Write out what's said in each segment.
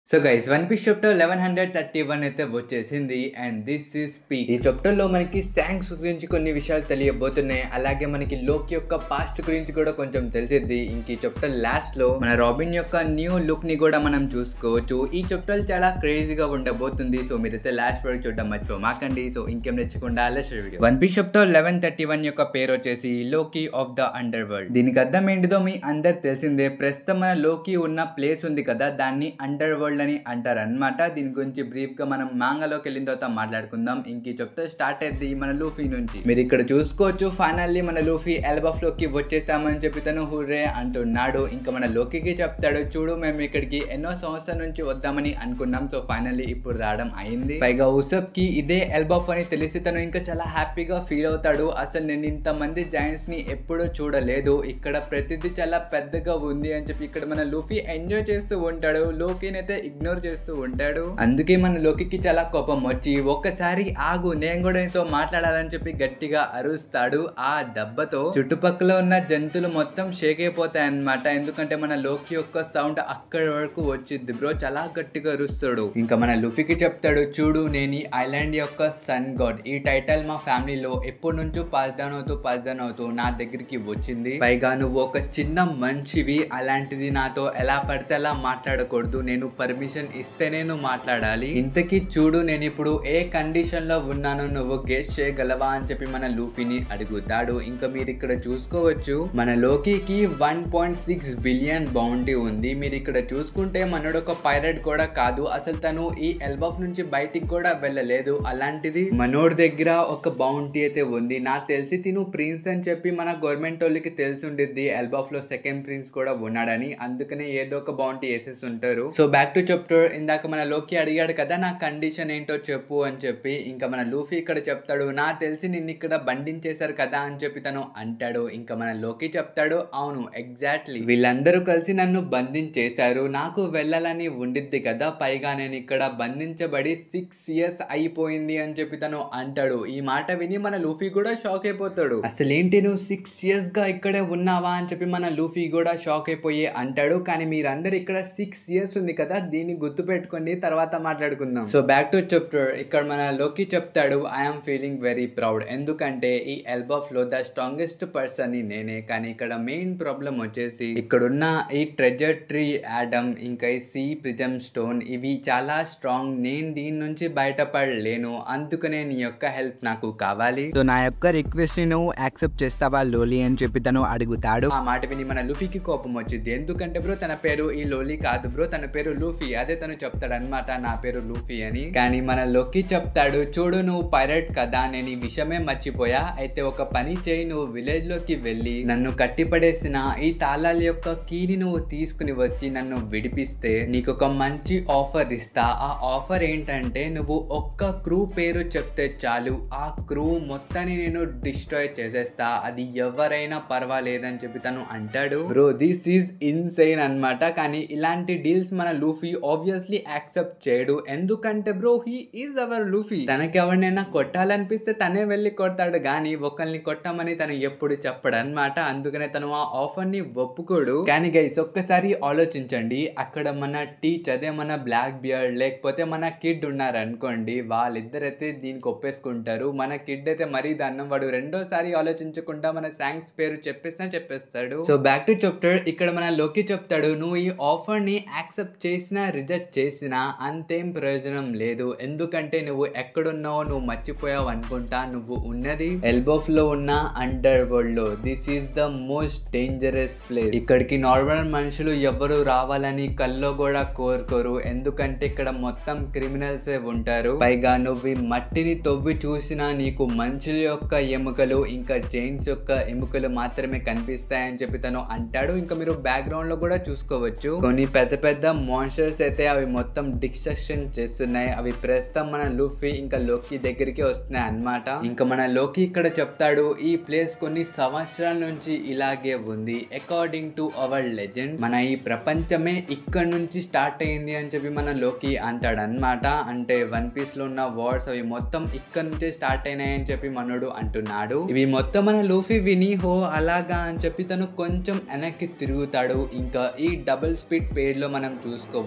so guys one piece chapter eleven hundred thirty one అయితే వచ్చేసింది and this is peak ఈ chapter లో మనకి శాంక్స్ గురించి కొన్ని విషయాలు తెలియబోతున్నాయి అలాగే మనకి లోక్ యొక్క పాస్ట్ గురించి కూడా కొంచెం తెలిసిద్ది ఇంక ఈ చాప్టర్ లాస్ట్ లో మన రాబిన్ యొక్క న్యూ లుక్ ని కూడా మనం చూసుకోవచ్చు ఈ చాప్టర్ చాలా క్రేజీగా ఉండబోతుంది సో మీరైతే లాస్ట్ వరకు చూడడం మర్చిపోమాకండి సో ఇంకేం తెచ్చకుండా last video one piece chapter eleven thirty one యొక్క పేరు వచ్చేసి లోకి ఆఫ్ ద అండర్ వరల్డ్ దీనికి అర్థం ఏంటిదో మీ అందరు తెలిసిందే ప్రస్తుతం మన లోకి ఉన్న ప్లేస్ ఉంది కదా దాన్ని అండర్ వరల్డ్ అని అంటారు అనమాట దీని గురించి బ్రీఫ్ గా మనం మాంగలోకి వెళ్ళిన తర్వాత మాట్లాడుకుందాం ఇంక ఈ చెప్తే స్టార్ట్ అయింది మన లూఫీ నుంచి మీరు ఇక్కడ చూసుకోవచ్చు ఫైనల్లీ మన లూఫీ ఎల్బఫ్ లోకి వచ్చేసామని చెప్పి తను హుర్రే అంటున్నాడు ఇంకా మన లోకికి చెప్తాడు చూడు మేము ఇక్కడికి ఎన్నో సంవత్సరాల నుంచి వద్దామని అనుకున్నాం సో ఫైనల్లీ ఇప్పుడు రావడం అయింది పైగా ఉసబ్ కి ఇదే ఎల్బఫ్ అని తెలిసి తను ఇంకా చాలా హ్యాపీగా ఫీల్ అవుతాడు అసలు నేను ఇంతమంది జాయింట్స్ ని ఎప్పుడూ చూడలేదు ఇక్కడ ప్రతిదీ చాలా పెద్దగా ఉంది అని చెప్పి ఇక్కడ మన లూఫీ ఎంజాయ్ చేస్తూ ఉంటాడు లోకిని అయితే ఇగ్నోర్ చేస్తూ ఉంటాడు అందుకే మన లోకికి చాలా కోపం వచ్చి ఒక్కసారి ఆగు నేను కూడా నీతో మాట్లాడాలని చెప్పి గట్టిగా అరుస్తాడు ఆ దెబ్బతో చుట్టుపక్కల ఉన్న జంతువులు మొత్తం షేక్ అయిపోతాయి అన్నమాట ఎందుకంటే మన లోకి యొక్క సౌండ్ అక్కడి వరకు వచ్చింది బ్రో చాలా గట్టిగా అరుస్తాడు ఇంకా మన లుఫీకి చెప్తాడు చూడు నేను ఈ ఐలాండ్ యొక్క సన్ గాడ్ ఈ టైటిల్ మా ఫ్యామిలీలో ఎప్పటి నుంచో పాస్ డౌన్ అవుతూ పాస్ డౌన్ అవుతూ నా దగ్గరికి వచ్చింది పైగా నువ్వు ఒక చిన్న మనిషివి అలాంటిది నాతో ఎలా పడితే అలా మాట్లాడకూడదు నేను పర్మిషన్ ఇస్తేనే నువ్వు మాట్లాడాలి ఇంతకీ చూడు నేను ఇప్పుడు ఏ కండిషన్ లో ఉన్నానో నువ్వు గెస్ చేయగలవా అని చెప్పి మన లూఫీని అడుగుతాడు ఇంకా మీరు ఇక్కడ చూసుకోవచ్చు మన లోకికి one point six billion bounty ఉంది మీరు ఇక్కడ చూసుకుంటే మనడు ఒక పైరట్ కూడా కాదు అసలు తను ఈ ఎల్బఫ్ నుంచి బయటికి కూడా వెళ్ళలేదు అలాంటిది మనోడి దగ్గర ఒక బౌంటీ అయితే ఉంది నాకు తెలిసి తిను ప్రిన్స్ అని చెప్పి మన గవర్నమెంట్ వాళ్ళకి తెలిసి ఉండిద్ది ఎల్బఫ్ లో సెకండ్ ప్రిన్స్ కూడా ఉన్నాడని అందుకనే ఏదో ఒక బౌంటీ వేసేసి ఉంటారు సో బ్యాక్ టు చెప్టర్ ఇందాక మన లోకి అడిగాడు కదా నా కండిషన్ ఏంటో చెప్పు అని చెప్పి ఇంకా మన లూఫీ ఇక్కడ చెప్తాడు నా తెలిసి నిన్ను ఇక్కడ బంధించేశారు కదా అని చెప్పి తను అంటాడు ఇంకా మన లోకి చెప్తాడు అవును ఎగ్జాక్ట్లీ వీళ్ళందరూ కలిసి నన్ను బంధించేశారు నాకు వెళ్ళాలని ఉండిద్ది కదా పైగా నేను ఇక్కడ బంధించబడి సిక్స్ ఇయర్స్ అయిపోయింది అని చెప్పి తను అంటాడు ఈ మాట విని మన లూఫీ కూడా షాక్ అయిపోతాడు అసలు ఏంటి నువ్వు సిక్స్ ఇయర్స్ గా ఇక్కడే ఉన్నావా అని చెప్పి మన లూఫీ కూడా షాక్ అయిపోయి అంటాడు కానీ మీరందరూ ఇక్కడ సిక్స్ ఇయర్స్ ఉంది కదా దీన్ని గుర్తు పెట్టుకోండి తర్వాత మాట్లాడుకుందాం సో బ్యాక్ టు చెప్టర్ ఇక్కడ మన లోకి చెప్తాడు ఐఎమ్ ఫీలింగ్ వెరీ ప్రౌడ్ ఎందుకంటే ఈ ఎల్బఫ్ లో ద స్ట్రాంగెస్ట్ పర్సన్ నేనే కానీ ఇక్కడ మెయిన్ ప్రాబ్లం వచ్చేసి ఇక్కడున్న ఈ ట్రెజర్ ట్రీ యాడమ్ ఇంకా ఈ సీ ప్రిజమ్ స్టోన్ ఇవి చాలా స్ట్రాంగ్ నేను దీని నుంచి బయటపడలేను అందుకనే నీ యొక్క హెల్ప్ నాకు కావాలి సో నా యొక్క రిక్వెస్ట్ ని నువ్వు యాక్సెప్ట్ చేస్తావా లోలి అని చెప్పి తను అడుగుతాడు ఆ మాట విని మన లూఫీకి కోపం వచ్చింది ఎందుకంటే బ్రో తన పేరు ఈ లోలీ కాదు బ్రో తన పేరు లూఫీ అదే తను చెప్తాడు అనమాట నా పేరు లూఫీ అని కానీ మన లోకి చెప్తాడు చూడు నువ్వు పైరట్ కదా నేను ఈ విషయమే మర్చిపోయా అయితే ఒక పని చేయి నువ్వు విలేజ్ లోకి వెళ్ళి నన్ను కట్టిపడేసిన ఈ తాళాల యొక్క కీని నువ్వు తీసుకుని వచ్చి నన్ను విడిపిస్తే నీకు ఒక మంచి ఆఫర్ ఇస్తా ఆ ఆఫర్ ఏంటంటే నువ్వు ఒక్క క్రూ పేరు చెప్తే చాలు ఆ క్రూ మొత్తాన్ని నేను డిస్ట్రాయ్ చేసేస్తా అది ఎవరైనా పర్వాలేదని చెప్పి తను అంటాడు బ్రో దిస్ ఈజ్ ఇన్సైన్ అన్నమాట కానీ ఇలాంటి డీల్స్ మన లూఫీ ఆబ్వియస్లీ యాక్సెప్ట్ చేయడు ఎందుకంటే bro he is our Luffy తనకి ఎవరినైనా కొట్టాలనిపిస్తే తనే వెళ్ళి కొడతాడు కానీ ఒకరిని కొట్టమని తను ఎప్పుడు చెప్పడు అనమాట అందుకనే తను ఆ ఆఫర్ ని ఒప్పుకోడు కానీ గైస్ ఒక్కసారి ఆలోచించండి అక్కడ మన టీచ్ అదే మన బ్లాక్ బియర్డ్ లేకపోతే మన కిడ్ ఉన్నారు అనుకోండి వాళ్ళిద్దరైతే దీనికి ఒప్పేసుకుంటారు మన కిడ్ అయితే మరీ దాన్నం వాడు రెండోసారి ఆలోచించకుండా మన సాంగ్స్ పేరు చెప్పేసినా చెప్పేస్తాడు సో బ్యాక్ టు చెప్తాడు ఇక్కడ మన లోకి చెప్తాడు నువ్వు ఈ ఆఫర్ ని యాక్సెప్ట్ చేసినా రిజెక్ట్ చేసినా అంతేం ప్రయోజనం లేదు ఎందుకంటే నువ్వు ఎక్కడున్నావో నువ్వు మర్చిపోయావు అనుకుంటా నువ్వు ఉన్నది ఎల్బోఫ్ లో ఉన్న అండర్ వరల్డ్ లో this is the most dangerous place ఇక్కడికి నార్మల్ మనుషులు ఎవరు రావాలని కల్లో కూడా కోరుకోరు ఎందుకంటే ఇక్కడ మొత్తం క్రిమినల్స్ ఉంటారు పైగా నువ్వు ఈ మట్టిని తవ్వి చూసినా నీకు మనుషుల యొక్క ఎముకలు ఇంకా జైన్స్ యొక్క ఎముకలు మాత్రమే కనిపిస్తాయని చెప్పి తను అంటాడు ఇంకా మీరు బ్యాక్గ్రౌండ్ లో కూడా చూసుకోవచ్చు కొన్ని పెద్ద పెద్ద మాన్స్టర్స్ అయితే అవి మొత్తం డిస్ట్రక్షన్ చేస్తున్నాయి అవి ప్రస్తుతం మన లూఫీ ఇంకా లోకి దగ్గరికి వస్తున్నాయి అన్నమాట ఇంకా మన లోకి ఇక్కడ చెప్తాడు ఈ ప్లేస్ కొన్ని సంవత్సరాల నుంచి ఇలాగే ఉంది అకార్డింగ్ టు అవర్ లెజెండ్ మన ఈ ప్రపంచమే ఇక్కడ నుంచి స్టార్ట్ అయింది అని చెప్పి మన లోకి అంటాడు అనమాట అంటే వన్ పీస్ లో ఉన్న వర్డ్స్ అవి మొత్తం ఇక్కడ నుంచే స్టార్ట్ అయినాయి అని చెప్పి మనోడు అంటున్నాడు ఇవి మొత్తం మన లూఫీ విని హో అలాగా అని చెప్పి తను కొంచెం వెనక్కి తిరుగుతాడు ఇంకా ఈ డబుల్ స్పీడ్ పేడ్ లో మనం చూసుకోవచ్చు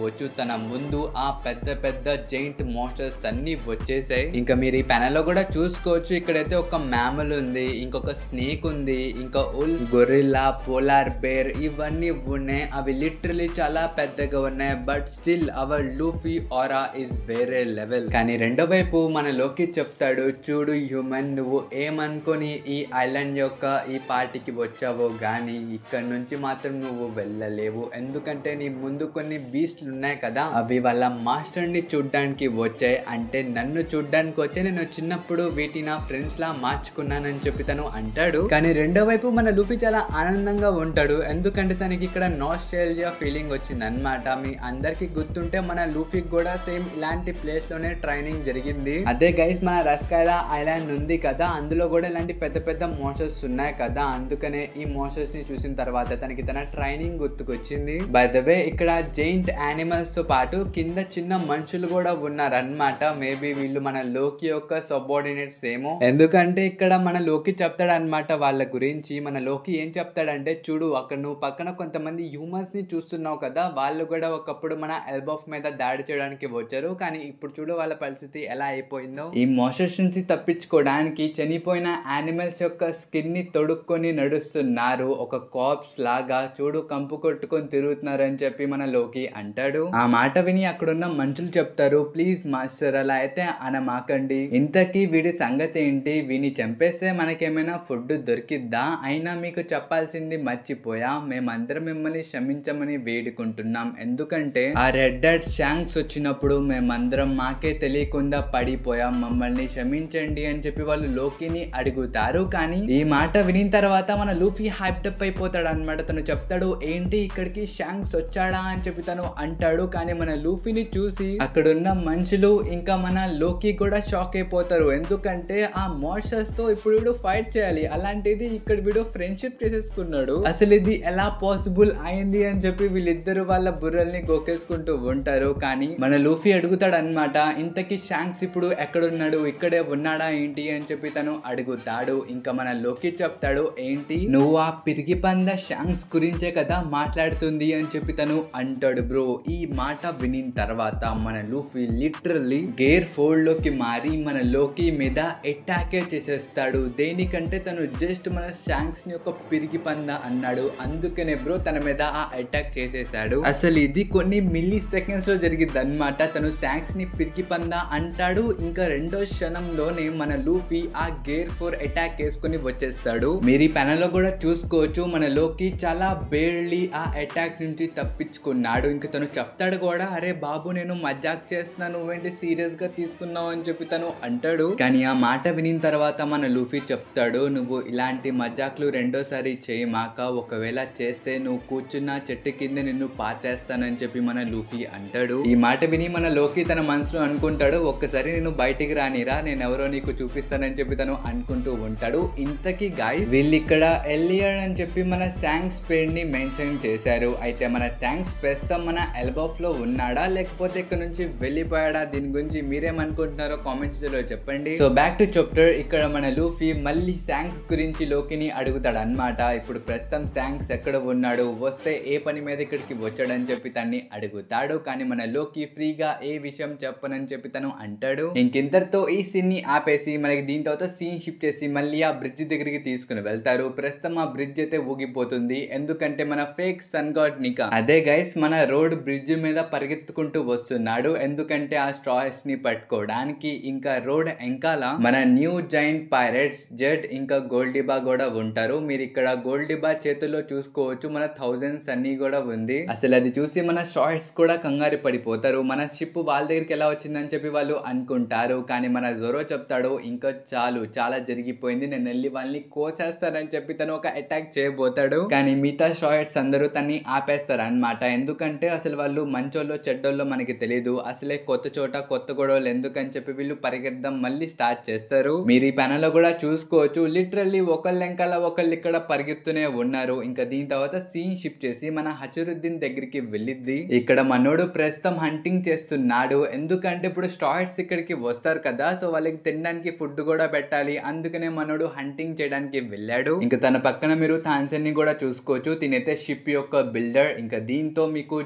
చెప్పుకోవచ్చు తన ముందు ఆ పెద్ద పెద్ద జైంట్ మోస్టర్స్ అన్ని వచ్చేసాయి ఇంకా మీరు ఈ ప్యానెల్ లో కూడా చూసుకోవచ్చు ఇక్కడైతే ఒక మ్యామల్ ఉంది ఇంకొక స్నేక్ ఉంది ఇంకా ఉల్ గొరిల్లా పోలార్ బేర్ ఇవన్నీ ఉన్నాయి అవి లిటరలీ చాలా పెద్దగా ఉన్నాయి but still our Luffy aura is వేరే లెవెల్ కానీ రెండో వైపు మన లోకి చెప్తాడు చూడు హ్యూమన్ నువ్వు ఏమనుకొని ఈ ఐలాండ్ యొక్క ఈ పార్టీకి వచ్చావో గానీ ఇక్కడ నుంచి మాత్రం నువ్వు వెళ్ళలేవు ఎందుకంటే నీ ముందు కొన్ని బీస్ట్లు ఉన్నాయి కదా అవి వాళ్ళ మాస్టర్ ని చూడ్డానికి వచ్చాయి అంటే నన్ను చూడ్డానికి వచ్చే నేను చిన్నప్పుడు వీటి నా ఫ్రెండ్స్ లా మార్చుకున్నానని చెప్పి తను అంటాడు కానీ రెండో వైపు మన లూఫీ చాలా ఆనందంగా ఉంటాడు ఎందుకంటే తనకి ఇక్కడ నాస్ట్రేలియా ఫీలింగ్ వచ్చింది అనమాట మీ అందరికి గుర్తుంటే మన లూఫీకి కూడా సేమ్ ఇలాంటి ప్లేస్ లోనే ట్రైనింగ్ జరిగింది అదే గైస్ మన రస్కాయల ఐలాండ్ ఉంది కదా అందులో కూడా ఇలాంటి పెద్ద పెద్ద మోషన్స్ ఉన్నాయి కదా అందుకనే ఈ మోషన్స్ ని చూసిన తర్వాత తనకి తన ట్రైనింగ్ గుర్తుకొచ్చింది బై ద వే ఇక్కడ జైంట్ యానిమల్స్ తో పాటు కింద చిన్న మనుషులు కూడా ఉన్నారన్నమాట మేబీ వీళ్ళు మన లోకి యొక్క సబార్డినేట్స్ ఏమో ఎందుకంటే ఇక్కడ మన లోకి చెప్తాడనమాట వాళ్ళ గురించి మన లోకి ఏం చెప్తాడంటే చూడు అక్కడ నువ్వు పక్కన కొంతమంది హ్యూమన్స్ ని చూస్తున్నావు కదా వాళ్ళు కూడా ఒకప్పుడు మన ఎల్బోఫ్ మీద దాడి చేయడానికి వచ్చారు కానీ ఇప్పుడు చూడు వాళ్ళ పరిస్థితి ఎలా అయిపోయిందో ఈ మోషన్స్ నుంచి తప్పించుకోవడానికి చనిపోయిన యానిమల్స్ యొక్క స్కిన్ ని తొడుక్కొని నడుస్తున్నారు ఒక కాప్స్ లాగా చూడు కంపు కొట్టుకొని తిరుగుతున్నారు అని చెప్పి మన లోకి అంటాడు ఆ మాట విని అక్కడున్న మనుషులు చెప్తారు ప్లీజ్ మాస్టర్ అలా అయితే అనమాకండి ఇంతకీ వీడి సంగతి ఏంటి వీని చంపేస్తే మనకేమైనా ఫుడ్ దొరికిద్దా అయినా మీకు చెప్పాల్సింది మర్చిపోయా మేమందరం మిమ్మల్ని క్షమించమని వేడుకుంటున్నాం ఎందుకంటే ఆ రెడ్ డట్ షాంక్స్ వచ్చినప్పుడు మేమందరం మాకే తెలియకుండా పడిపోయాం మమ్మల్ని క్షమించండి అని చెప్పి వాళ్ళు లోకిని అడుగుతారు కానీ ఈ మాట వినిన తర్వాత మన లూఫీ హైప్టప్ అయిపోతాడు అనమాట తను చెప్తాడు ఏంటి ఇక్కడికి షాంక్స్ వచ్చాడా అని చెప్పి తను అంటాడు కానీ మన లూఫీని చూసి అక్కడున్న మనుషులు ఇంకా మన లోకి కూడా షాక్ అయిపోతారు ఎందుకంటే ఆ మోషస్ తో ఇప్పుడు వీడు ఫైట్ చేయాలి అలాంటిది ఇక్కడ వీడు ఫ్రెండ్షిప్ చేసేసుకున్నాడు అసలు ఇది ఎలా పాసిబుల్ అయింది అని చెప్పి వీళ్ళిద్దరు వాళ్ళ బుర్రల్ని గోకేసుకుంటూ ఉంటారు కానీ మన లూఫీ అడుగుతాడు అనమాట ఇంతకీ షాంక్స్ ఇప్పుడు ఎక్కడున్నాడు ఇక్కడే ఉన్నాడా ఏంటి అని చెప్పి తను అడుగుతాడు ఇంకా మన లోకి చెప్తాడు ఏంటి నువ్వు ఆ పిరిగి పంద షాంక్స్ గురించే కదా మాట్లాడుతుంది అని చెప్పి తను అంటాడు బ్రో ఈ మాట వినిన తర్వాత మన లూఫీ లిటరల్లీ గేర్ ఫోల్డ్ లోకి మారి మన లోకి మీద అటాకే చేసేస్తాడు దేనికంటే తను జస్ట్ మన షాంక్స్ ని ఒక పిరిగి పంద అన్నాడు అందుకనే బ్రో తన మీద ఆ అటాక్ చేసేసాడు అసలు ఇది కొన్ని మిల్లీ సెకండ్స్ లో జరిగింది అనమాట తను శాంక్స్ ని పిరికి పంద అంటాడు ఇంకా రెండో క్షణంలోనే మన లూఫీ ఆ గేర్ ఫోర్ అటాక్ వేసుకుని వచ్చేస్తాడు మీరు ఈ panel లో కూడా చూసుకోవచ్చు మన లోకి చాలా బేర్లీ ఆ అటాక్ నుంచి తప్పించుకున్నాడు ఇంకా తను చెప్తాడు కూడా అరే బాబు నేను మజాక్ చేస్తున్నాను నువ్వేంటి సీరియస్ గా తీసుకున్నావు అని చెప్పి తను అంటాడు కానీ ఆ మాట వినిన తర్వాత మన లూఫీ చెప్తాడు నువ్వు ఇలాంటి మజాక్లు రెండోసారి చేయమాక ఒకవేళ చేస్తే నువ్వు కూర్చున్న చెట్టు కింద నిన్ను పాతేస్తానని చెప్పి మన లూఫీ అంటాడు ఈ మాట విని మన లోకి తన మనసులో అనుకుంటాడు ఒక్కసారి నేను బయటికి రానిరా నేను ఎవరో నీకు చూపిస్తానని చెప్పి తను అనుకుంటూ ఉంటాడు ఇంతకీ గాయస్ వీళ్ళు ఇక్కడ ఎలియర్ అని చెప్పి మన శాంగ్స్ పేరు ని మెన్షన్ చేశారు అయితే మన శాంగ్స్ ప్రస్తుతం మన ఎల్బాఫ్ లో ఉన్నాడా లేకపోతే ఇక్కడ నుంచి వెళ్ళిపోయాడా దీని గురించి మీరేమనుకుంటున్నారో కామెంట్స్ లో చెప్పండి సో బ్యాక్ టు చాప్టర్ ఇక్కడ మన లూఫీ మళ్ళీ శాంగ్స్ గురించి లోకిని అడుగుతాడు అన్నమాట ఇప్పుడు ప్రస్తుతం శాంగ్స్ ఎక్కడ ఉన్నాడు వస్తే ఏ పని మీద ఇక్కడికి వచ్చాడని చెప్పి తన్ని అడుగుతాడు కానీ మన లోకి ఫ్రీగా ఏ విషయం చెప్పనని చెప్పి తను అంటాడు ఇంకింతటితో ఈ సీన్ ని ఆపేసి మనకి దీని తర్వాత సీన్ షిఫ్ట్ చేసి మళ్ళీ ఆ బ్రిడ్జ్ దగ్గరికి తీసుకుని వెళ్తారు ప్రస్తుతం ఆ బ్రిడ్జ్ అయితే ఊగిపోతుంది ఎందుకంటే మన ఫేక్ సన్ గాడ్ నికా అదే గైస్ మన రోడ్ బ్రిడ్జ్ మీద పరిగెత్తుకుంటూ వస్తున్నాడు ఎందుకంటే ఆ స్ట్రాస్ ని పట్టుకోవడానికి ఇంకా రోడ్ ఎంకాల మన న్యూ జైంట్ పైరెట్స్ జెడ్ ఇంకా గోల్డిబా కూడా ఉంటారు మీరు ఇక్కడ గోల్డిబా చేతుల్లో చూసుకోవచ్చు మన థౌజండ్స్ అన్ని కూడా ఉంది అసలు అది చూసి మన షార్ట్స్ కూడా కంగారు పడిపోతారు మన షిప్ వాళ్ళ దగ్గరికి ఎలా వచ్చిందని చెప్పి వాళ్ళు అనుకుంటారు కానీ మన జొరో చెప్తాడు ఇంకా చాలు చాలా జరిగిపోయింది నేను వెళ్ళి వాళ్ళని కోసేస్తానని చెప్పి తను ఒక అటాక్ చేయబోతాడు కానీ మిగతా షార్ట్స్ అందరూ తన్ని ఆపేస్తారు అనమాట ఎందుకంటే అసలు వాళ్ళు మంచోళ్ళో చెడ్డోళ్ళో మనకి తెలియదు అసలే కొత్త చోట కొత్త గొడవలు ఎందుకని చెప్పి వీళ్ళు పరిగెత్తడం మళ్ళీ స్టార్ట్ చేస్తారు మీరు ఈ panel లో కూడా చూసుకోవచ్చు లిటరల్లీ ఒకళ్ళ వెనకాల ఒకళ్ళు ఇక్కడ పరిగెత్తునే ఉన్నారు ఇంకా దీని తర్వాత సీన్ షిఫ్ట్ చేసి మన హజరుద్దీన్ దగ్గరికి వెళ్ళిద్ది ఇక్కడ మనోడు ప్రస్తుతం హంటింగ్ చేస్తున్నాడు ఎందుకంటే ఇప్పుడు స్టార్ట్స్ ఇక్కడికి వస్తారు కదా సో వాళ్ళకి తినడానికి ఫుడ్ కూడా పెట్టాలి అందుకనే మనోడు హంటింగ్ చేయడానికి వెళ్ళాడు ఇంకా తన పక్కన మీరు థాన్సన్ ని కూడా చూసుకోవచ్చు తినైతే షిప్ యొక్క బిల్డర్ ఇంకా దీంతో మీకు జైంట్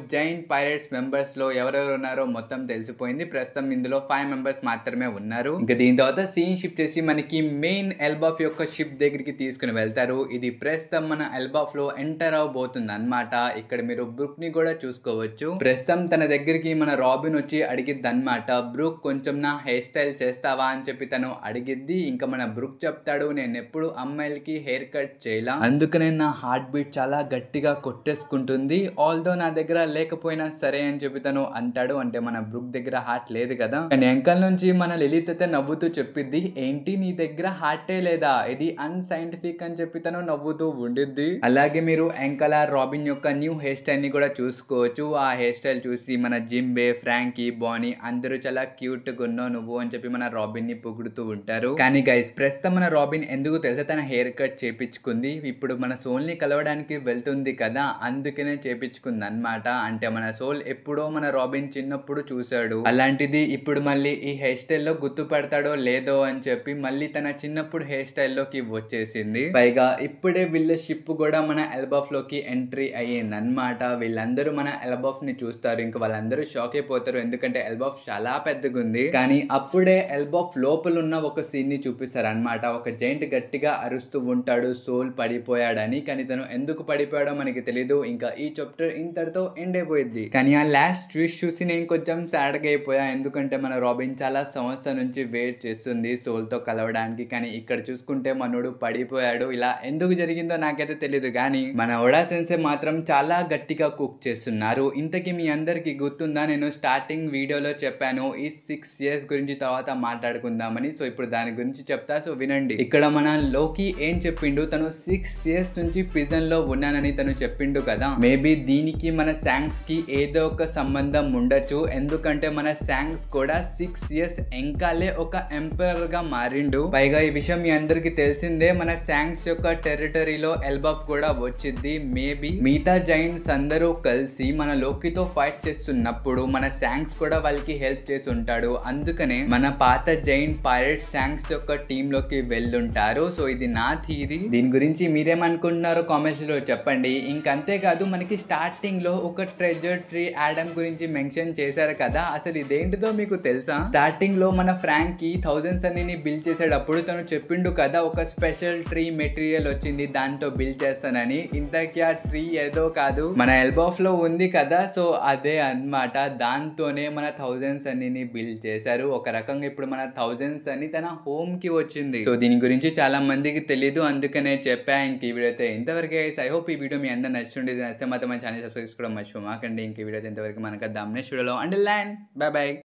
పైరేట్స్ మెంబర్స్ లో ఎవరెవరు ఉన్నారో మొత్తం తెలిసిపోయింది ప్రస్తుతం ఇందులో ఫైవ్ మెంబర్స్ మాత్రమే ఉన్నారు ఇంకా దీని తర్వాత సీన్ షిఫ్ట్ చేసి మనకి మెయిన్ ఎల్బాఫ్ యొక్క షిప్ దగ్గరికి తీసుకుని వెళ్తారు ఇది ప్రస్తుతం మన ఎల్బాఫ్ లో ఎంటర్ అవబోతుంది అనమాట ఇక్కడ మీరు బ్రూక్ ని కూడా చూసుకోవచ్చు ప్రస్తుతం తన దగ్గరికి మన రాబిన్ వచ్చి అడిగిద్ది అనమాట బ్రూక్ కొంచెం నా హెయిర్ స్టైల్ చేస్తావా అని చెప్పి తను అడిగిద్ది ఇంకా మన బ్రూక్ చెప్తాడు నేను ఎప్పుడు అమ్మాయిలకి హెయిర్ కట్ చేయలా అందుకనే నా హార్ట్ బీట్ చాలా గట్టిగా కొట్టేసుకుంటుంది ఆల్దో నా దగ్గర లేకపోయినా సరే అని చెప్పి తను అంటాడు అంటే మన బ్రూక్ దగ్గర హార్ట్ లేదు కదా కానీ వెంకల్ నుంచి మన లలిత అయితే నవ్వుతూ చెప్పిద్ది ఏంటి నీ దగ్గర హార్టే లేదా ఇది అన్సైంటిఫిక్ అని చెప్పి తను నవ్వుతూ ఉండిద్ది అలాగే మీరు ఎంకల రాబిన్ యొక్క న్యూ హెయిర్ స్టైల్ ని కూడా చూసుకోవచ్చు ఆ హెయిర్ స్టైల్ చూసి మన జింబే ఫ్రాంకీ బానీ అందరూ చాలా క్యూట్ గా ఉన్నావు నువ్వు అని చెప్పి మన రాబిన్ ని పొగుడుతూ ఉంటారు కానీ గైస్ ప్రస్తుతం మన రాబిన్ ఎందుకు తెలుసా తన హెయిర్ కట్ చేపించుకుంది ఇప్పుడు మన సోల్ ని కలవడానికి వెళ్తుంది కదా అందుకనే చేపించుకుంది అనమాట అంటే మన సోల్ ఎప్పుడో మన రాబిన్ చిన్నప్పుడు చూశాడు అలాంటిది ఇప్పుడు మళ్ళీ ఈ హెయిర్ స్టైల్లో గుర్తుపడతాడో లేదో అని చెప్పి మళ్ళీ తన చిన్నప్పుడు హెయిర్ స్టైల్లోకి వచ్చేసింది పైగా ఇప్పుడే వీళ్ళ షిప్ కూడా మన ఎల్బాఫ్ లోకి ఎంట్రీ అయ్యింది అనమాట వీళ్ళందరూ మన ఎల్బాఫ్ ని చూస్తారు ఇంకా వాళ్ళందరూ షాక్ అయిపోతారు ఎందుకంటే ఎల్బాఫ్ చాలా పెద్దగా ఉంది కానీ అప్పుడే ఎల్బాఫ్ లోపల ఉన్న ఒక సీన్ ని చూపిస్తారు అనమాట ఒక జైంట్ గట్టిగా అరుస్తూ ఉంటాడు సోల్ పడిపోయాడని కానీ తను ఎందుకు పడిపోయాడో మనకి తెలియదు ఇంకా ఈ చాప్టర్ ఇంతటితో ఎండ్ అయిపోయింది కానీ ఆ లాస్ట్ ట్విస్ట్ చూసి నేను కొంచెం సాడ్ గా అయిపోయా ఎందుకంటే మన రాబిన్ చాలా సంవత్సరం నుంచి వెయిట్ చేస్తుంది సోల్ తో కలవడానికి కానీ ఇక్కడ చూసుకుంటే మనోడు పడిపోయాడు ఇలా ఎందుకు జరిగిందో నాకైతే తెలియదు కానీ మన ఒడా సెన్సే మాత్రం చాలా గట్టిగా కుక్ చేస్తున్నారు ఇంతకీ మీ అందరికి గుర్తుందా నేను స్టార్టింగ్ వీడియోలో చెప్పాను ఈ సిక్స్ ఇయర్స్ గురించి తర్వాత మాట్లాడుకుందామని సో ఇప్పుడు దాని గురించి చెప్తా సో వినండి ఇక్కడ మన లోకి ఏం చెప్పిండు తను సిక్స్ ఇయర్స్ నుంచి ప్రిజన్ లో ఉన్నానని తను చెప్పిండు కదా మేబీ దీనికి మన శాంగ్స్ కి ఏదో ఒక సంబంధం ఉండొచ్చు ఎందుకంటే మన శాంగ్స్ కూడా సిక్స్ ఇయర్స్ ఎంకాలే ఒక ఎంపరర్ గా మారిండు పైగా ఈ విషయం మీ అందరికి తెలిసిందే మన శాంగ్స్ యొక్క టెరిటరీలో ఎల్బాఫ్ కూడా వచ్చింది మేబీ మిగతా జైంట్స్ అందరూ కలిసి మన లోకితో ఫైట్ చేస్తున్నప్పుడు మన శాంగ్స్ కూడా వాళ్ళకి హెల్ప్ చేసి ఉంటాడు అందుకనే మన పాత జైంట్ పైరెట్ శాంగ్స్ యొక్క టీమ్ లోకి వెళ్ళుంటారు సో ఇది నా థీరీ దీని గురించి మీరేమనుకుంటున్నారో కామెంట్స్ లో చెప్పండి ఇంకంతేకాదు మనకి స్టార్టింగ్ లో ఒక ట్రెజర్ ట్రీ యాడమ్ గురించి మెన్షన్ చేశారు కదా అసలు ఇదేంటిదో మీకు తెలుసా స్టార్టింగ్ లో మన ఫ్రాంక్ కి థౌజండ్స్ అన్ని బిల్డ్ చేసేటప్పుడు తను చెప్పిండు కదా ఒక స్పెషల్ ట్రీ మెటీరియల్ వచ్చింది దాంతో బిల్డ్ చేస్తానని ఇంతకీ ఆ ట్రీ ఏదో కాదు మన ఎల్బాఫ్ లో ఉంది కదా సో అదే అన్నమాట దాంతోనే మన థౌజండ్స్ అన్ని బిల్డ్ చేశారు ఒక రకంగా ఇప్పుడు మన థౌజండ్స్ అని తన హోమ్ కి వచ్చింది సో దీని గురించి చాలా మందికి తెలీదు అందుకనే చెప్పా ఇంక ఈ వీడియో అయితే ఇంతవరకు ఐ హోప్ ఈ వీడియో మీ అందరూ నచ్చుండేది నచ్చితే మాత్రం మన ఛానల్ సబ్స్క్రైబ్ చేసుకోవడం మర్చిపోమాకండి ఇంక ఈ వీడియో అయితే ఇంతవరకు మనకు దామ్నే వీడియోలో అండ్ ల్యాండ్ బాయ్ బాయ్